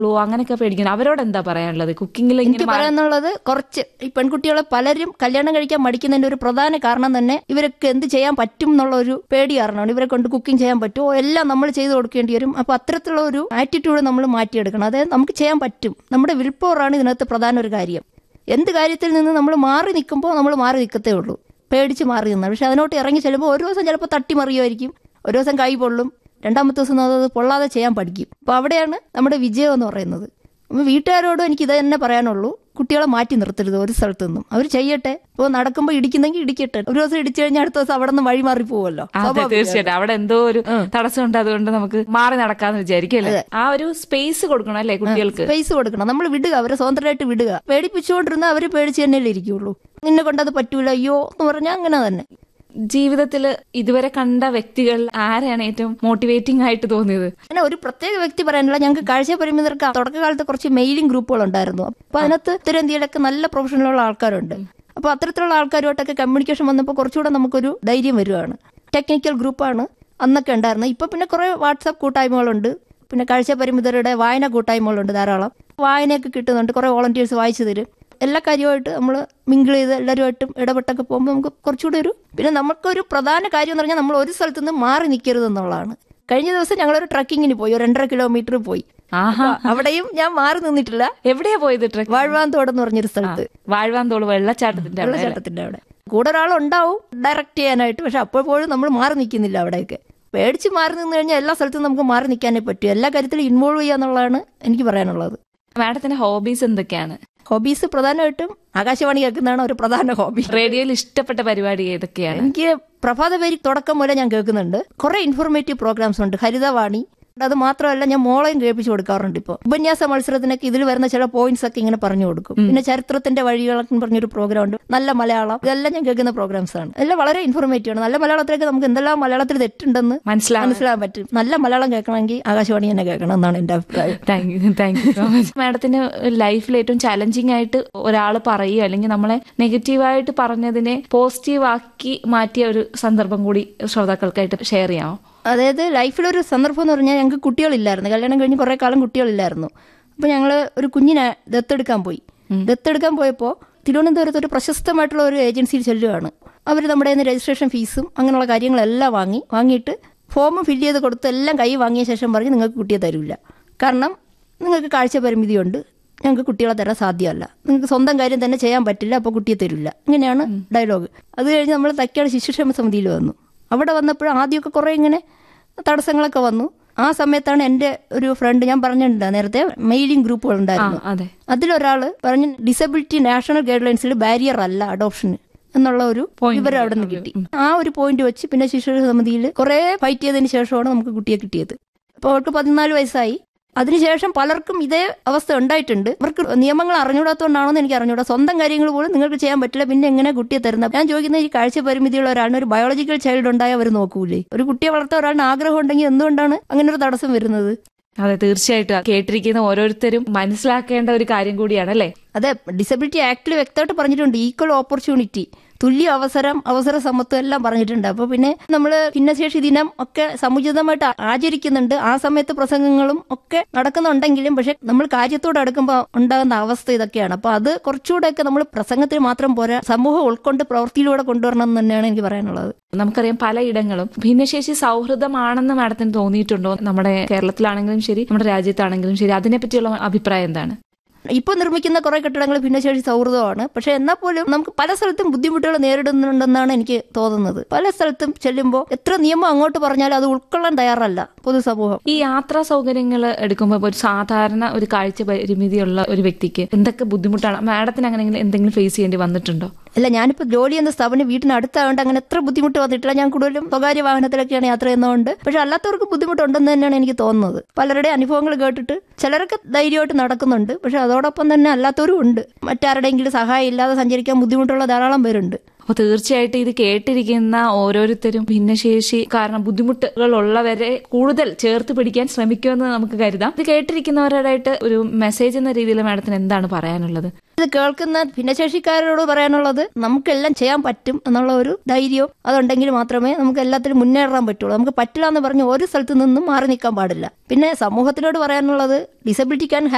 അങ്ങനെയൊക്കെ പേടിക്കുന്നു അവരോട് എന്താ പറയാനുള്ളത് കുക്കിങ്ങിൽ എനിക്ക് ഇങ്ങനെ മാ- പറയാനുള്ളത് കുറച്ച് ഈ പെൺകുട്ടികളെ പലരും കല്യാണം കഴിക്കാൻ മടിക്കുന്നതിന്റെ ഒരു പ്രധാന കാരണം തന്നെ ഇവരൊക്കെ എന്ത് ചെയ്യാൻ പറ്റും എന്നുള്ള ഒരു പേടി കാരണമാണ് ഇവരെ കൊണ്ട് കുക്കിംഗ് ചെയ്യാൻ പറ്റുമോ എല്ലാം നമ്മൾ ചെയ്ത് കൊടുക്കേണ്ടി വരും അപ്പൊ അത്തരത്തിലുള്ള ഒരു ആറ്റിറ്റ്യൂഡ് നമ്മൾ മാറ്റിയെടുക്കണം അതായത് നമുക്ക് ചെയ്യാൻ പറ്റും നമ്മുടെ വിൽ പവറാണ് ഇതിനകത്ത് പ്രധാന ഒരു കാര്യം എന്ത് കാര്യത്തിൽ നിന്ന് നമ്മൾ മാറി നിൽക്കുമ്പോൾ നമ്മൾ മാറി നിൽക്കത്തേ ഉള്ളൂ പേടിച്ച് മാറി നിന്നാൽ പക്ഷെ അതിനോട്ട് ഇറങ്ങി ചെല്ലുമ്പോൾ ഒരു ദിവസം ചിലപ്പോൾ തട്ടിമറിയുമായിരിക്കും ഒരു ദിവസം കൈ പൊള്ളും രണ്ടാമത്തെ ദിവസം അത് പൊള്ളാതെ ചെയ്യാൻ പഠിക്കും അപ്പോൾ അവിടെയാണ് നമ്മുടെ വിജയം എന്ന് പറയുന്നത് അപ്പം വീട്ടുകാരോടും എനിക്ക് ഇത് തന്നെ പറയാനുള്ളൂ കുട്ടികളെ മാറ്റി നിർത്തരുത് ഒരു സ്ഥലത്തു നിന്നും അവർ ചെയ്യട്ടെ ഇപ്പോൾ നടക്കുമ്പോൾ ഇടിക്കുന്നെങ്കിൽ ഇടിക്കട്ടെ ഒരു ദിവസം ഇടിച്ചു കഴിഞ്ഞാൽ അടുത്ത ദിവസം അവിടെ നിന്ന് വഴി മാറി പോവുമല്ലോ അതെ തീർച്ചയായിട്ടും അവിടെ എന്തോ ഒരു തടസ്സമുണ്ട് അതുകൊണ്ട് നമുക്ക് മാറി നടക്കാന്ന് വിചാരിക്കും അല്ലേ ആ ഒരു സ്പേസ് കൊടുക്കണം അല്ലേ കുട്ടികൾക്ക് സ്പേസ് കൊടുക്കണം നമ്മൾ വിടുക അവരെ സ്വതന്ത്രമായിട്ട് വിടുക പേടിപ്പിച്ചുകൊണ്ടിരുന്ന അവർ പേടിച്ച് തന്നെയല്ലേ ഇരിക്കുള്ളൂ നിന്നെ കൊണ്ടത് പറ്റൂല അയ്യോ എന്ന് പറഞ്ഞാൽ അങ്ങനെ തന്നെ ജീവിതത്തിൽ ഇതുവരെ കണ്ട വ്യക്തികൾ ആരെയാണ് ഏറ്റവും മോട്ടിവേറ്റിംഗ് ആയിട്ട് തോന്നിയത് അങ്ങനെ ഒരു പ്രത്യേക വ്യക്തി പറയാനില്ല ഞങ്ങൾക്ക് കാഴ്ച പരിമിതർക്ക് തുടക്കകാലത്ത് കുറച്ച് മെയിലിംഗ് ഗ്രൂപ്പുകൾ ഉണ്ടായിരുന്നു അപ്പൊ അതിനകത്ത് ഉത്തരേന്ത്യയിലൊക്കെ നല്ല പ്രൊഫഷണലുള്ള ആൾക്കാരുണ്ട് അപ്പൊ അത്തരത്തിലുള്ള ആൾക്കാരുമായിട്ടൊക്കെ കമ്മ്യൂണിക്കേഷൻ വന്നപ്പോൾ കുറച്ചുകൂടെ നമുക്കൊരു ധൈര്യം വരുവാണ് ടെക്നിക്കൽ ഗ്രൂപ്പാണ് അന്നൊക്കെ ഉണ്ടായിരുന്നത് ഇപ്പൊ പിന്നെ കുറെ വാട്സാപ്പ് കൂട്ടായ്മകളുണ്ട് പിന്നെ കാഴ്ച പരിമിതരുടെ വായന കൂട്ടായ്മകളുണ്ട് ധാരാളം വായനയൊക്കെ കിട്ടുന്നുണ്ട് കുറെ വോളണ്ടിയേഴ്സ് വായിച്ചു തരും എല്ലാ കാര്യമായിട്ട് നമ്മൾ മിങ്കിൾ ചെയ്ത് എല്ലാവരുമായിട്ടും ഇടപെട്ടൊക്കെ പോകുമ്പോൾ നമുക്ക് കുറച്ചുകൂടി ഒരു പിന്നെ നമുക്കൊരു പ്രധാന കാര്യം എന്ന് പറഞ്ഞാൽ നമ്മൾ ഒരു സ്ഥലത്ത് നിന്ന് മാറി നിൽക്കരുത് എന്നുള്ളതാണ് കഴിഞ്ഞ ദിവസം ഞങ്ങളൊരു ട്രക്കിങ്ങിന് പോയി ഒരു രണ്ടര കിലോമീറ്റർ പോയി ആഹാ അപ്പൊ അവിടെയും ഞാൻ മാറി നിന്നിട്ടില്ല എവിടെയാ പോയത് ട്രക്ക് വാഴ്വാന്തോട് എന്ന് പറഞ്ഞൊരു സ്ഥലത്ത് വാഴ്വാന്തോള് വെള്ളച്ചാട്ടത്തിന്റെ അവിടെ അല്ലേ? വെള്ളച്ചാട്ടത്തിന്റെ അവിടെ കൂടെ ഒരാളുണ്ടാവും ഡയറക്റ്റ് ചെയ്യാനായിട്ട് പക്ഷെ അപ്പോഴും നമ്മൾ മാറി നിൽക്കുന്നില്ല അവിടെയൊക്കെ പേടിച്ച് മാറി നിന്ന് കഴിഞ്ഞാൽ എല്ലാ സ്ഥലത്തും നമുക്ക് മാറി നിൽക്കാനേ പറ്റൂ എല്ലാ കാര്യത്തിലും ഇൻവോൾവ് ചെയ്യുക എന്നുള്ളതാണ് എനിക്ക് പറയാനുള്ളത് മാഡത്തിന്റെ ഹോബീസ് എന്തൊക്കെയാണ് ഹോബീസ് പ്രധാനമായിട്ടും ആകാശവാണി കേൾക്കുന്നതാണ് ഒരു പ്രധാന ഹോബി റേഡിയോയിൽ ഇഷ്ടപ്പെട്ട പരിപാടി ഏതൊക്കെയാണ് എനിക്ക് പ്രഭാത പേര് തുടക്കം മുതലേ ഞാൻ കേൾക്കുന്നുണ്ട് കുറെ ഇൻഫോർമേറ്റീവ് പ്രോഗ്രാംസ് ഉണ്ട് ഹരിതവാണി അത് മാത്രമല്ല ഞാൻ മോളെയും കേൾപ്പിച്ചു കൊടുക്കാറുണ്ട് ഇപ്പോൾ ഉപന്യാസ മത്സരത്തിനൊക്കെ ഇതിൽ വരുന്ന ചില പോയിന്റ്സ് ഒക്കെ ഇങ്ങനെ പറഞ്ഞു കൊടുക്കും പിന്നെ ചരിത്രത്തിന്റെ വഴികളൊക്കെ പറഞ്ഞൊരു പ്രോഗ്രാം ഉണ്ട് നല്ല മലയാളം ഇതെല്ലാം ഞാൻ കേൾക്കുന്ന പ്രോഗ്രാംസ് ആണ് എല്ലാം വളരെ ഇൻഫോർമേറ്റീവ് ആണ് നല്ല മലയാളത്തിലേക്ക് നമുക്ക് എന്തെല്ലാം മലയാളത്തിൽ തെറ്റുണ്ടെന്ന് മനസ്സിലാവും മനസ്സിലാക്കാൻ പറ്റും നല്ല മലയാളം കേൾക്കണമെങ്കിൽ ആകാശവാണി തന്നെ കേൾക്കണം എന്നാണ് എന്റെ അഭിപ്രായം thank you thank you so much മാഡത്തിന് ലൈഫിൽ ഏറ്റവും ചലഞ്ചിങ് ആയിട്ട് ഒരാൾ പറയുകയോ അല്ലെങ്കിൽ നമ്മളെ നെഗറ്റീവായിട്ട് പറഞ്ഞതിനെ പോസിറ്റീവ് ആക്കി മാറ്റിയ ഒരു സന്ദർഭം കൂടി ശ്രോതാക്കൾക്കായിട്ട് ഷെയർ ചെയ്യാമോ അതായത് ലൈഫിലൊരു സന്ദർഭം എന്ന് പറഞ്ഞാൽ ഞങ്ങൾക്ക് കുട്ടികളില്ലായിരുന്നു കല്യാണം കഴിഞ്ഞ് കുറെ കാലം കുട്ടികളില്ലായിരുന്നു അപ്പോൾ ഞങ്ങൾ ഒരു കുഞ്ഞിനെ ദത്തെടുക്കാൻ പോയി ദത്തെടുക്കാൻ പോയപ്പോൾ തിരുവനന്തപുരത്ത് ഒരു പ്രശസ്തമായിട്ടുള്ള ഒരു ഏജൻസിയിൽ ചെല്ലുകയാണ് അവർ നമ്മുടെ കയ്യിൽ നിന്ന് രജിസ്ട്രേഷൻ ഫീസും അങ്ങനെയുള്ള കാര്യങ്ങളെല്ലാം വാങ്ങി വാങ്ങിയിട്ട് ഫോം ഫില്ല് ചെയ്ത് കൊടുത്ത് എല്ലാം കൈ വാങ്ങിയ ശേഷം പറഞ്ഞ് നിങ്ങൾക്ക് കുട്ടിയെ തരില്ല കാരണം നിങ്ങൾക്ക് കാഴ്ച പരിമിതിയുണ്ട് ഞങ്ങൾക്ക് കുട്ടികളെ തരാൻ സാധ്യമല്ല നിങ്ങൾക്ക് സ്വന്തം കാര്യം തന്നെ ചെയ്യാൻ പറ്റില്ല അപ്പോൾ കുട്ടിയെ തരില്ല ഇങ്ങനെയാണ് ഡയലോഗ് അത് കഴിഞ്ഞ് നമ്മൾ തക്കാട് ശിശുക്ഷേമ സമിതിയിൽ വന്നു അവിടെ വന്നപ്പോൾ ആദ്യമൊക്കെ കുറേ ഇങ്ങനെ തടസ്സങ്ങളൊക്കെ വന്നു ആ സമയത്താണ് എൻ്റെ ഒരു ഫ്രണ്ട് ഞാൻ പറഞ്ഞിട്ടുണ്ട് നേരത്തെ മെയിലിംഗ് ഗ്രൂപ്പുകൾ ആ ഉണ്ടായിരുന്നു അതെ അതിലൊരാൾ പറഞ്ഞു ഡിസബിലിറ്റി നാഷണൽ ഗൈഡ് ലൈൻസിൽ ബാരിയർ അല്ല അഡോപ്ഷന് എന്നുള്ള ഒരു വിവരം അവിടെ നിന്ന് കിട്ടി ആ ഒരു പോയിന്റ് വെച്ച് പിന്നെ ശിശു സമിതിയിൽ കുറെ ഫൈറ്റ് ചെയ്തതിന് ശേഷമാണ് നമുക്ക് കുട്ടിയെ കിട്ടിയത് അപ്പോൾ അവർക്ക് പതിനാല് വയസ്സായി അതിനുശേഷം പലർക്കും ഇതേ അവസ്ഥ ഉണ്ടായിട്ടുണ്ട് ഇവർക്ക് നിയമങ്ങൾ അറിഞ്ഞൂടാത്തതുകൊണ്ടാണോ എന്ന് എനിക്ക് അറിഞ്ഞൂടാ സ്വന്തം കാര്യങ്ങൾ പോലും നിങ്ങൾക്ക് ചെയ്യാൻ പറ്റില്ല പിന്നെ എങ്ങനെ കുട്ടിയെ തരുന്നത് ഞാൻ ചോദിക്കുന്ന ഈ കാഴ്ച പരിമിതിയുള്ള ഒരാളിന് ഒരു ബയോളജിക്കൽ ചൈൽഡ് ഉണ്ടായ അവർ നോക്കൂലേ ഒരു കുട്ടിയെ വളർത്താൻ ഒരാളിന് ആഗ്രഹം ഉണ്ടെങ്കിൽ എന്തുകൊണ്ടാണ് അങ്ങനെ ഒരു തടസ്സം വരുന്നത് അതെ തീർച്ചയായിട്ടും കേട്ടിരിക്കുന്ന ഓരോരുത്തരും മനസ്സിലാക്കേണ്ട ഒരു കാര്യം കൂടിയാണ് അല്ലേ അതെ ഡിസബിലിറ്റി ആക്ടിൽ വ്യക്തമായിട്ട് പറഞ്ഞിട്ടുണ്ട് ഈക്വൽ ഓപ്പർച്യൂണിറ്റി തുല്യ അവസരം അവസര സമത്വം എല്ലാം പറഞ്ഞിട്ടുണ്ട് അപ്പോൾ പിന്നെ നമ്മൾ ഭിന്നശേഷി ദിനം ഒക്കെ സമുചിതമായിട്ട് ആചരിക്കുന്നുണ്ട് ആ സമയത്ത് പ്രസംഗങ്ങളും ഒക്കെ നടക്കുന്നുണ്ടെങ്കിലും പക്ഷെ നമ്മൾ കാര്യത്തോട് അടുക്കുമ്പോൾ ഉണ്ടാകുന്ന അവസ്ഥ ഇതൊക്കെയാണ് അപ്പോൾ അത് കുറച്ചുകൂടെയൊക്കെ നമ്മൾ പ്രസംഗത്തിൽ മാത്രം പോരാ സമൂഹം ഉൾക്കൊണ്ട് പ്രവൃത്തിയിലൂടെ കൊണ്ടുവരണം എന്ന് തന്നെയാണ് എനിക്ക് പറയാനുള്ളത് നമുക്കറിയാം പലയിടങ്ങളും ഭിന്നശേഷി സൗഹൃദമാണെന്ന് മാഡത്തിന് തോന്നിയിട്ടുണ്ടോ നമ്മുടെ കേരളത്തിലാണെങ്കിലും ശരി നമ്മുടെ രാജ്യത്താണെങ്കിലും ശരി അതിനെപ്പറ്റിയുള്ള അഭിപ്രായം എന്താണ് ഇപ്പോൾ നിർമ്മിക്കുന്ന കുറെ കെട്ടിടങ്ങൾ ഭിന്നശേഷി സൗഹൃദമാണ് പക്ഷെ എന്നാൽ പോലും നമുക്ക് പല സ്ഥലത്തും ബുദ്ധിമുട്ടുകൾ നേരിടുന്നുണ്ടെന്നാണ് എനിക്ക് തോന്നുന്നത് പല സ്ഥലത്തും ചെല്ലുമ്പോൾ എത്ര നിയമം അങ്ങോട്ട് പറഞ്ഞാലും അത് ഉൾക്കൊള്ളാൻ തയ്യാറല്ല പൊതുസമൂഹം ഈ യാത്രാ സൗകര്യങ്ങൾ എടുക്കുമ്പോൾ ഒരു സാധാരണ ഒരു കാഴ്ച പരിമിതിയുള്ള ഒരു വ്യക്തിക്ക് എന്തൊക്കെ ബുദ്ധിമുട്ടാണ് മാഡത്തിന് അങ്ങനെ എന്തെങ്കിലും ഫേസ് ചെയ്യേണ്ടി വന്നിട്ടുണ്ടോ അല്ല ഞാനിപ്പോൾ ജോലി ചെയ്യുന്ന സ്ഥാപനം വീട്ടിന് അടുത്തായതുകൊണ്ട് അങ്ങനെ എത്ര ബുദ്ധിമുട്ട് വന്നിട്ടില്ല ഞാൻ കൂടുതലും സ്വകാര്യ വാഹനത്തിലൊക്കെയാണ് യാത്ര ചെയ്യുന്നതുകൊണ്ട് പക്ഷെ അല്ലാത്തവർക്ക് ബുദ്ധിമുട്ടുണ്ടെന്ന് തന്നെയാണ് എനിക്ക് തോന്നുന്നത് പലരുടെ അനുഭവങ്ങൾ കേട്ടിട്ട് ചിലരൊക്കെ ധൈര്യമായിട്ട് നടക്കുന്നുണ്ട് പക്ഷെ അതോടൊപ്പം തന്നെ അല്ലാത്തവരും ഉണ്ട് മറ്റാരുടെയെങ്കിലും സഹായം ഇല്ലാതെ സഞ്ചരിക്കാൻ ബുദ്ധിമുട്ടുള്ള ധാരാളം പേരുണ്ട് അപ്പൊ തീർച്ചയായിട്ടും ഇത് കേട്ടിരിക്കുന്ന ഓരോരുത്തരും ഭിന്നശേഷി കാരണം ബുദ്ധിമുട്ടുകൾ ഉള്ളവരെ കൂടുതൽ ചേർത്ത് പിടിക്കാൻ ശ്രമിക്കുമെന്ന് നമുക്ക് കരുതാം ഇത് കേട്ടിരിക്കുന്നവരായിട്ട് ഒരു മെസ്സേജ് എന്ന രീതിയിൽ മാഡത്തിന് എന്താണ് പറയാനുള്ളത് ഇത് കേൾക്കുന്ന ഭിന്നശേഷിക്കാരോട് പറയാനുള്ളത് നമുക്കെല്ലാം ചെയ്യാൻ പറ്റും എന്നുള്ള ഒരു ധൈര്യവും അതുണ്ടെങ്കിൽ മാത്രമേ നമുക്ക് എല്ലാത്തിലും മുന്നേറാൻ പറ്റുള്ളൂ നമുക്ക് പറ്റില്ല എന്ന് പറഞ്ഞ് ഒരു സ്ഥലത്ത് നിന്നും മാറി നിൽക്കാൻ പാടില്ല പിന്നെ സമൂഹത്തിനോട് പറയാനുള്ളത് ഡിസബിലിറ്റി ക്യാൻ